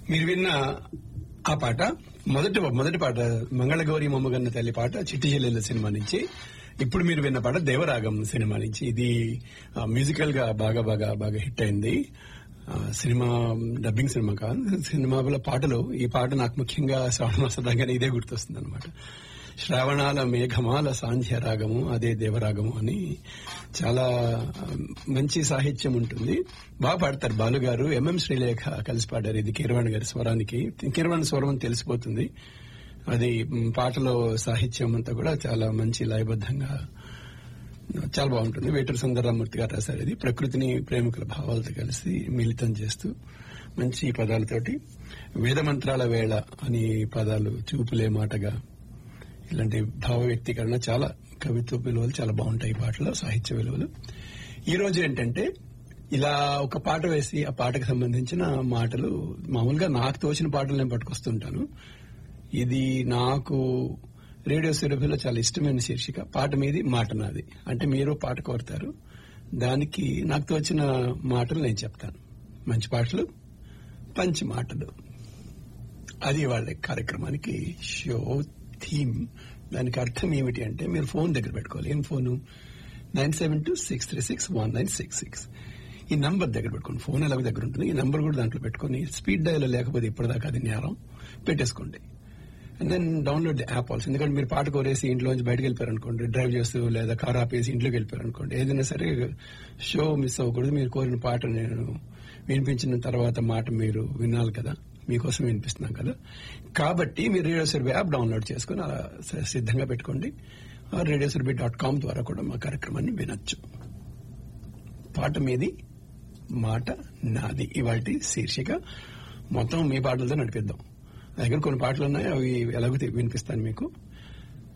మీరు విన్న ఆ పాట మొదటి మొదటి పాట మంగళగౌరి మొమ్మగన్న తల్లి పాట చిట్టి చెల్లెల సినిమా నుంచి ఇప్పుడు మీరు విన్న పాట దేవరాగం సినిమా నుంచి ఇది మ్యూజికల్ గా బాగా బాగా బాగా హిట్ అయింది ఆ, సినిమా డబ్బింగ్ సినిమా కాదు సినిమాల పాటలు ఈ పాట నాకు ముఖ్యంగా శ్రావణ మాసంగానే ఇదే గుర్తొస్తుంది అనమాట శ్రావణాల మేఘమాల సాంధ్య రాగము అదే దేవరాగము అని చాలా ఆ, మంచి సాహిత్యం ఉంటుంది బాగా పాడతారు బాలు గారు ఎంఎం శ్రీలేఖ కలిసి పాడారు ఇది కీరవాణి గారి స్వరానికి కీరవాణి స్వరం అని తెలిసిపోతుంది అది మ్, పాటలో సాహిత్యం అంతా కూడా చాలా మంచి లయబద్ధంగా చాలా బాగుంటుంది వేటూరు సుందరరామూర్తి గారు రాశారు ఇది ప్రకృతిని ప్రేమికుల భావాలతో కలిసి మిళితం చేస్తూ మంచి పదాలతోటి వేద మంత్రాల వేళ అని పదాలు చూపులే మాటగా ఇలాంటి భావ వ్యక్తీకరణ చాలా కవిత్వ విలువలు చాలా బాగుంటాయి ఈ పాటలో సాహిత్య విలువలు ఈ రోజు ఏంటంటే ఇలా ఒక పాట వేసి ఆ పాటకు సంబంధించిన మాటలు మామూలుగా నాకు తోచిన పాటలు నేను పట్టుకొస్తుంటాను ఇది నాకు రేడియో సురభిలో చాలా ఇష్టమైన శీర్షిక పాట మీది మాట నాది అంటే మీరు పాట కోరుతారు దానికి నాకు తోచిన మాటలు నేను చెప్తాను మంచి పాటలు పంచి మాటలు అది వాళ్ళ కార్యక్రమానికి షో థీమ్ దానికి అర్థం ఏమిటి అంటే మీరు ఫోన్ దగ్గర పెట్టుకోవాలి ఏం phone nine seven two six three six one nine six six ఈ నంబర్ దగ్గర పెట్టుకోండి ఫోన్ ఎలాగ దగ్గర ఉంటుంది ఈ నంబర్ కూడా దాంట్లో పెట్టుకొని స్పీడ్ డయల్ లేకపోతే ఇప్పటిదాకా అది నేరం పెట్టేసుకోండి and then download the app also ఎందుకంటే మీరు పాట కోరేసి ఇంట్లోంచి బయటకు వెళ్ళిపోయారు అనుకోండి డ్రైవ్ చేస్తూ లేదా కార్ ఆపేసి ఇంట్లోకి వెళ్ళిపోయారు అనుకోండి ఏదైనా సరే షో మిస్ అవ్వకూడదు మీరు కోరిన పాట నేను వినిపించిన తర్వాత మాట మీరు వినాలి కదా మీకోసం వినిపిస్తున్నాం కదా కాబట్టి మీరు రేడియో సర్వే యాప్ డౌన్లోడ్ చేసుకుని అలా స- సిద్ధంగా పెట్టుకోండి రేడియో సర్వే డాట్ కామ్ ద్వారా కూడా మా కార్యక్రమాన్ని వినొచ్చు పాట మీది మాట నాది ఇవాటి శీర్షిక మొత్తం మీ పాటలతో నడిపిద్దాం నా దగ్గర కొన్ని పాటలు ఉన్నాయి అవి ఎలాగో తె- వినిపిస్తాను మీకు